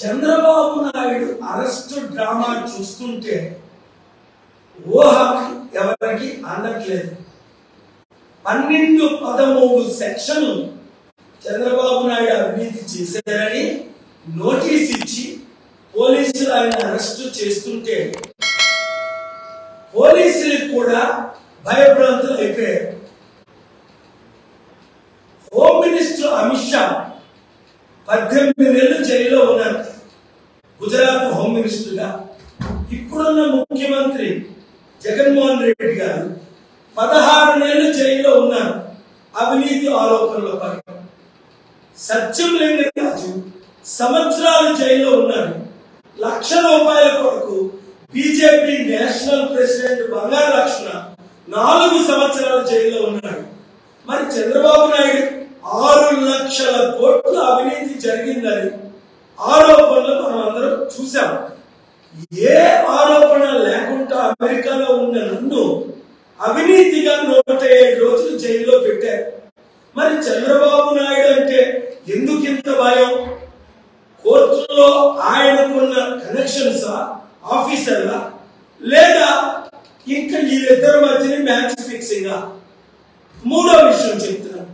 Chandrababu Naidu arrest drama చూస్తుంటే ఊహ ఎవరికి అందట్లేదు పన్నెండు పదమూడు సెక్షన్లు చంద్రబాబు నాయుడు అవినీతి చేశారని నోటీస్ ఇచ్చి పోలీసులు ఆయన అరెస్టు చేస్తుంటే పోలీసులకు కూడా భయభ్రాంతులు అయిపోయారు హోమ్ మినిస్టర్ అమిత్ షా పద్దెనిమిది నెలలు జైల్లో ఉన్నారు గుజరాత్ హోమ్ మినిస్టర్ గా ఇప్పుడున్న ముఖ్యమంత్రి జగన్మోహన్ రెడ్డి గారు పదహారు నెలలు జైల్లో ఉన్నారు అవినీతి ఆరోపణలపై సత్యం రాజు సంవత్సరాలు జైల్లో ఉన్నారు లక్ష రూపాయల కొరకు బీజేపీ నేషనల్ ప్రెసిడెంట్ బంగారు లక్ష్మణ నాలుగు సంవత్సరాలు జైల్లో ఉన్నారు మరి చంద్రబాబు నాయుడు ఆరు లక్షల కోట్ల అవినీతి జరిగిందని ఆరోపణలు మనం అందరం చూసాం ఏ ఆరోపణ లేకుండా అమెరికాలో ఉన్న నన్ను అవినీతిగా నూట ఏడు రోజులు జైల్లో పెట్టారు మరి చంద్రబాబు నాయుడు అంటే ఎందుకు ఇంత భయం కోర్టులో ఆయనకున్న కనెక్షన్స్ ఆఫీసర్లా లేదా ఇంకా వీళ్ళిద్దరి మధ్యని మ్యాచ్ ఫిక్సింగ్ మూడో విషయం చెప్తున్నాను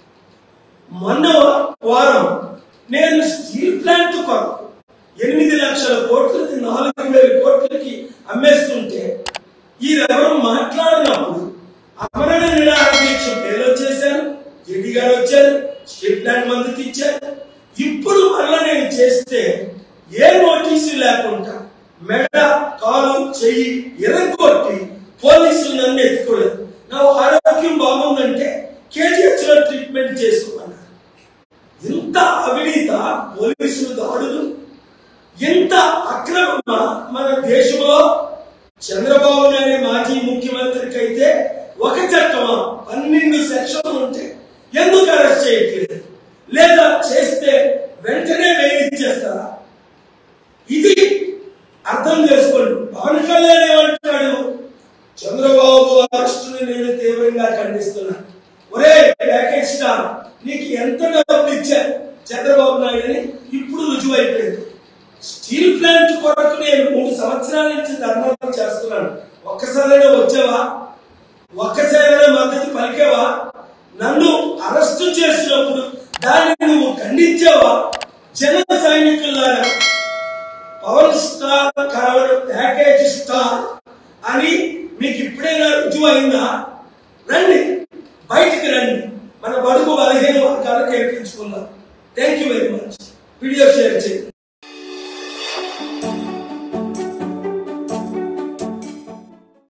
మొన్న వారం నేను స్టీల్ ప్లాంట్ కొరకు ఎనిమిది లక్షల కోట్లకి నాలుగు వేల కోట్లకి అమ్మేస్తుంటే ఈరెవరు మాట్లాడినప్పుడు అమరణ నిరాహార దీక్ష పేరు వచ్చేసారు జడ్డి గారు వచ్చారు స్టీల్ ప్లాంట్ మద్దతు ఇచ్చారు ఇప్పుడు మళ్ళా నేను చేస్తే ఏ నోటీసు లేకుండా మెడ కాలు చెయ్యి ఎరగొట్టి పోలీసులు నన్ను ఎత్తుకోలేదు నా ఆరోగ్యం బాగుందంటే కేజీహెచ్ లో ట్రీట్మెంట్ చేసుకోమన్నారు ఇంత అవినీత పోలీసులు దాడులు ఎంత అక్రమ మన దేశంలో చంద్రబాబు నాయుడు మాజీ ముఖ్యమంత్రికి అయితే ఒక చట్టమా పన్నెండు సెక్షన్లు ఉంటే ఎందుకు అరెస్ట్ చేయట్లేదు లేదా చేస్తే వెంటనే వేయించేస్తారా ఇది అర్థం చేసుకోండి పవన్ కళ్యాణ్ ఏమంటాడు చంద్రబాబు అరెస్టుని నేను తీవ్రంగా ఖండిస్తున్నా ఒరే ప్యాకేజ్ స్టార్ నీకు ఎంత డబ్బులు ఇచ్చారు చంద్రబాబు నాయుడుని ఇప్పుడు రుజువు అయిపోయింది స్టీల్ ప్లాంట్ కొరకు నేను మూడు సంవత్సరాల నుంచి ధర్నాలు చేస్తున్నాను ఒక్కసారైనా వచ్చావా ఒక్కసారైనా మద్దతు పలికావా నన్ను అరెస్టు చేసినప్పుడు దాన్ని నువ్వు ఖండించావా జన సైనికులారా పవర్ స్టార్ కావడం ప్యాకేజ్ స్టార్ అని మీకు ఇప్పుడైనా రుజువు అయిందా రండి బయటికి రండి మన బడుగు బలహీన వర్గాలకు ఏర్పించుకుందాం thank you very much video share చేయండి